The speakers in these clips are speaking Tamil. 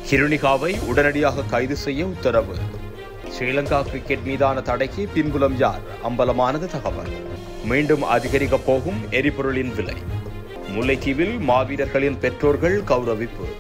கிருணிகாவை உடனடியாக கைது செய்ய உத்தரவு ஸ்ரீலங்கா கிரிக்கெட் மீதான தடைக்கு பின்புலம் யார் அம்பலமானது தகவல் மீண்டும் அதிகரிக்கப் போகும் எரிபொருளின் விலை முல்லைத்தீவில் மாவீரர்களின் பெற்றோர்கள் கௌரவிப்பு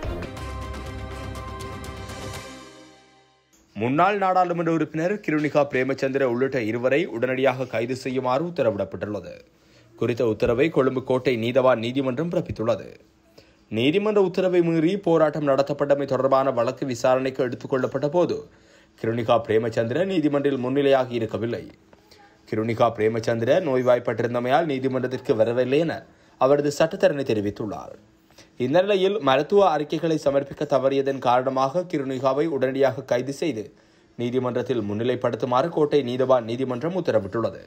முன்னாள் நாடாளுமன்ற உறுப்பினர் கிருணிகா பிரேமச்சந்திர உள்ளிட்ட இருவரை உடனடியாக கைது செய்யுமாறு உத்தரவிடப்பட்டுள்ளது குறித்த உத்தரவை கொழும்பு கோட்டை நீதவான் நீதிமன்றம் பிறப்பித்துள்ளது நீதிமன்ற உத்தரவை மீறி போராட்டம் நடத்தப்பட்டமை தொடர்பான வழக்கு விசாரணைக்கு எடுத்துக் கொள்ளப்பட்ட போது கிருணிகா பிரேமச்சந்திர நீதிமன்றில் முன்னிலையாகி இருக்கவில்லை கிருணிகா பிரேமச்சந்திர நோய்வாய்ப்பட்டிருந்தமையால் நீதிமன்றத்திற்கு வரவில்லை என அவரது சட்டத்தரணி தெரிவித்துள்ளார் இந்த நிலையில் மருத்துவ அறிக்கைகளை சமர்ப்பிக்க தவறியதன் காரணமாக கிருணிகாவை உடனடியாக கைது செய்து நீதிமன்றத்தில் முன்னிலைப்படுத்துமாறு கோட்டை நீதவான் நீதிமன்றம் உத்தரவிட்டுள்ளது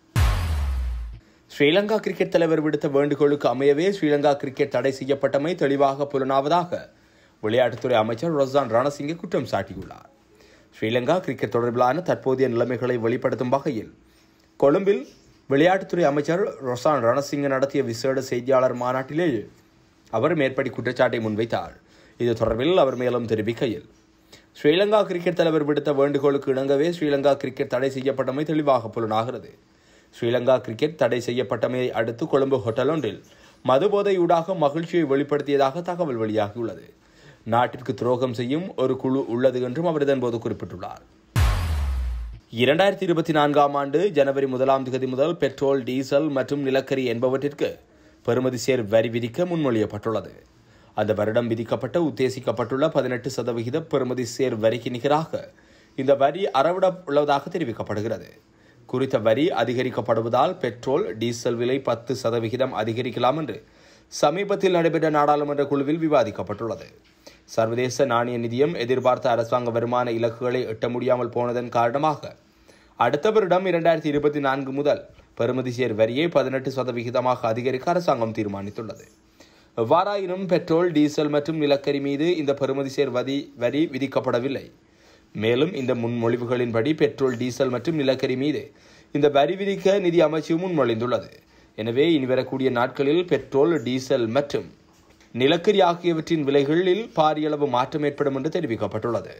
ஸ்ரீலங்கா கிரிக்கெட் தலைவர் விடுத்த வேண்டுகோளுக்கு அமையவே ஸ்ரீலங்கா கிரிக்கெட் தடை செய்யப்பட்டமை தெளிவாக புலனாவதாக விளையாட்டுத்துறை அமைச்சர் ரொசான் ரணசிங்கே குற்றம் சாட்டியுள்ளார் ஸ்ரீலங்கா கிரிக்கெட் தொடர்பிலான தற்போதைய நிலைமைகளை வெளிப்படுத்தும் வகையில் கொழும்பில் விளையாட்டுத்துறை அமைச்சர் ரொசான் ரணசிங்க நடத்திய விசேட செய்தியாளர் மாநாட்டிலேயே அவர் மேற்படி குற்றச்சாட்டை முன்வைத்தார் இது தொடர்பில் அவர் மேலும் தெரிவிக்கையில் ஸ்ரீலங்கா கிரிக்கெட் தலைவர் விடுத்த வேண்டுகோளுக்கு இணங்கவே ஸ்ரீலங்கா கிரிக்கெட் தடை செய்யப்பட்டமை தெளிவாக புலனாகிறது ஸ்ரீலங்கா கிரிக்கெட் தடை செய்யப்பட்டமையை அடுத்து கொழும்பு ஹோட்டல் ஒன்றில் மதுபோதையூடாக மகிழ்ச்சியை வெளிப்படுத்தியதாக தகவல் வெளியாகியுள்ளது நாட்டிற்கு துரோகம் செய்யும் ஒரு குழு உள்ளது என்றும் அவர் இதன்போது குறிப்பிட்டுள்ளார் இரண்டாயிரத்தி இருபத்தி நான்காம் ஆண்டு ஜனவரி முதலாம் தேதி முதல் பெட்ரோல் டீசல் மற்றும் நிலக்கரி என்பவற்றிற்கு பெறுமதி சேர் வரி விதிக்க முன்மொழியப்பட்டுள்ளது அந்த வருடம் விதிக்கப்பட்ட உத்தேசிக்கப்பட்டுள்ள பதினெட்டு சதவிகித பெறுமதி சேர் வரிக்கு நிகராக இந்த வரி அறவிட உள்ளதாக தெரிவிக்கப்படுகிறது குறித்த வரி அதிகரிக்கப்படுவதால் பெட்ரோல் டீசல் விலை பத்து சதவிகிதம் அதிகரிக்கலாம் என்று சமீபத்தில் நடைபெற்ற நாடாளுமன்ற குழுவில் விவாதிக்கப்பட்டுள்ளது சர்வதேச நாணய நிதியம் எதிர்பார்த்த அரசாங்க வருமான இலக்குகளை எட்ட முடியாமல் போனதன் காரணமாக அடுத்த வருடம் இரண்டாயிரத்தி இருபத்தி நான்கு முதல் பெறுமதி சேர் வரியை பதினெட்டு சதவிகிதமாக அதிகரிக்க அரசாங்கம் தீர்மானித்துள்ளது எவ்வாறாயினும் பெட்ரோல் டீசல் மற்றும் நிலக்கரி மீது இந்த பெறுமதி சேர் வரி வரி விதிக்கப்படவில்லை மேலும் இந்த முன்மொழிவுகளின்படி பெட்ரோல் டீசல் மற்றும் நிலக்கரி மீது இந்த வரி விதிக்க நிதி அமைச்சு முன்மொழிந்துள்ளது எனவே இனி வரக்கூடிய நாட்களில் பெட்ரோல் டீசல் மற்றும் நிலக்கரி ஆகியவற்றின் விலைகளில் பாரியளவு மாற்றம் ஏற்படும் என்று தெரிவிக்கப்பட்டுள்ளது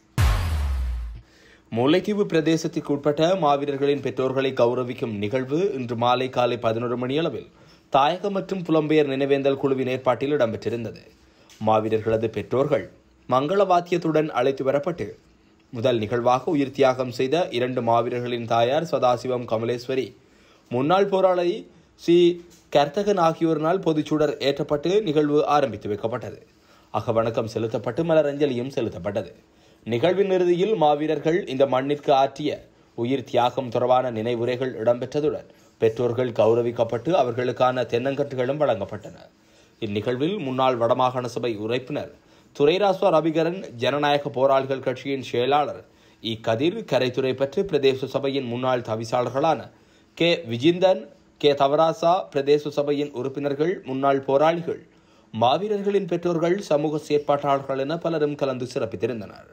முல்லைத்தீவு பிரதேசத்திற்கு உட்பட்ட மாவீரர்களின் பெற்றோர்களை கௌரவிக்கும் நிகழ்வு இன்று மாலை காலை பதினொரு மணியளவில் தாயகம் மற்றும் புலம்பெயர் நினைவேந்தல் குழுவின் ஏற்பாட்டில் இடம்பெற்றிருந்தது மாவீரர்களது பெற்றோர்கள் மங்கள வாத்தியத்துடன் அழைத்து வரப்பட்டு முதல் நிகழ்வாக உயிர் தியாகம் செய்த இரண்டு மாவீரர்களின் தாயார் சதாசிவம் கமலேஸ்வரி முன்னாள் போராளி ஸ்ரீ கர்த்தகன் ஆகியோரினால் பொதுச்சுடர் ஏற்றப்பட்டு நிகழ்வு ஆரம்பித்து வைக்கப்பட்டது அகவணக்கம் செலுத்தப்பட்டு மலரஞ்சலியும் செலுத்தப்பட்டது நிகழ்வின் இறுதியில் மாவீரர்கள் இந்த மண்ணிற்கு ஆற்றிய உயிர் தியாகம் தொடர்பான நினைவுரைகள் இடம்பெற்றதுடன் பெற்றோர்கள் கௌரவிக்கப்பட்டு அவர்களுக்கான தென்னங்கட்டுகளும் வழங்கப்பட்டன இந்நிகழ்வில் முன்னாள் வடமாகாண சபை உறுப்பினர் துரைராசா ரவிகரன் ஜனநாயக போராளிகள் கட்சியின் செயலாளர் இ கதிர் கரைத்துறை பற்றி பிரதேச சபையின் முன்னாள் தவிசாளர்களான கே விஜிந்தன் கே தவராசா பிரதேச சபையின் உறுப்பினர்கள் முன்னாள் போராளிகள் மாவீரர்களின் பெற்றோர்கள் சமூக செயற்பாட்டாளர்கள் என பலரும் கலந்து சிறப்பித்திருந்தனர்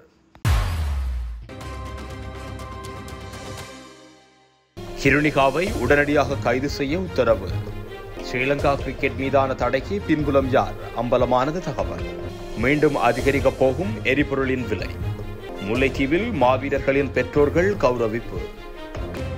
கிருணிகாவை உடனடியாக கைது செய்ய உத்தரவு ஸ்ரீலங்கா கிரிக்கெட் மீதான தடைக்கு பின்புலம் யார் அம்பலமானது தகவல் மீண்டும் அதிகரிக்கப் போகும் எரிபொருளின் விலை முல்லைத்தீவில் மாவீரர்களின் பெற்றோர்கள் கௌரவிப்பு